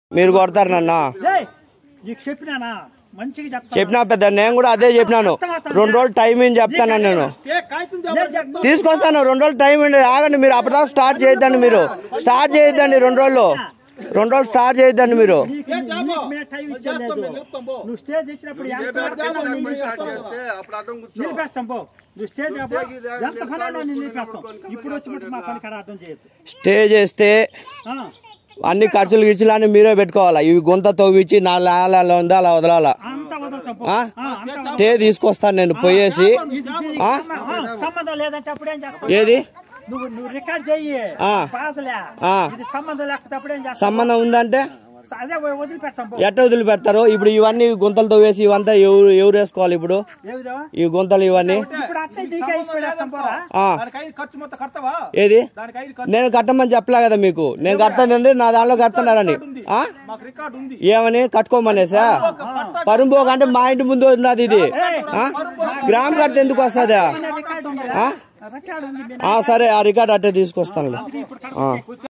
మీరు కొడతారు నన్న ఏయ్, నీకు చెప్పినానా మంచిగా చెప్తా చెప్పినా పెద్ద నేను కూడా అదే చెప్పినాను రెండు రోజులు టైం ఏం చెప్తాను నేను నేను చెప్తా. తీసుకొస్తాను రెండు రోజులు టైం ఏంటి ఆగండి మీరు అప్పటిదాకా స్టార్ట్ చేయొద్దండి మీరు స్టార్ట్ చేయొద్దండి రెండు రోజులు రెండు రోజులు స్టార్ట్ చేయొద్దండి మీరు నీకు నీకు మేము టైం ఇచ్చలేదు నువ్వు స్టేజ్ ఇచ్చినప్పుడు ఎంత పడతానో నేను నిలిపేస్తాను. నిలిపేస్తాం పో నువ్వు స్టేజ్ అబ్బో, ఎంత పని అన్నా నేను నిలిపేస్తాం ఇప్పుడు వచ్చి మటుకు మా పని కాడ అర్థం చేయొద్దు స్టే చేస్తే ఆ, అన్ని ఖర్చులు గిర్చులు అన్ని మీరే పెట్టుకోవాలా ఇవి గుంత తవ్వించి నా లాల ఉందా అలా వదలాలా అంతా వదులుతాం పో. ఆ? ఆ, అంతా స్టే తీసుకొస్తాను నేను పోయేసి ఇది దీనికి ఆ? సంబంధం- సంబంధం లేదంటే అప్పుడేం చేస్తావు ఏది నువ్వు నువ్వు రికార్డ్ చెయ్యి ఆ. బాధలే ఆ. ఇది సంబంధం లేకపోతే అప్పుడేం చేస్తావు సంబంధం ఉందంటే అదే వదిలిపెడతాం పో ఎట్ట వదిలిపెడతారు ఇప్పుడు ఇవన్నీ గుంతలు తవ్వేసి ఇవంతా ఎవరు ఎవరు వేసుకోవాలి ఇప్పుడు ఏ విధమా ఈ గుంతలు ఇవన్నీ ఇప్పుడు అట్లే నీకే ఇచ్చి పెడేస్తాం పోరా ఆ దానికి ఐదు ఖర్చు మొత్తం కడతావా ఏది దానికి ఐదు ఖర్చు నేను కట్టమని చెప్పలే కదా మీకు నేను కడతానండి నా దాంట్లో కడుతున్నారని ఆ? మాకు రికార్డు ఉంది ఏమని కట్టుకోమనేసా పరుంబోగ అంటే మా ఇంటి ముందు ఉన్నది ఇది ఆ? గ్రామ్ కడితే ఎందుకు వస్తుందా రికార్డు ఉంది ఆ? రికార్డు ఉంది ఆ, సరే ఆ రికార్డ్ అట్టే తీసుకొస్తాను ఇప్పుడు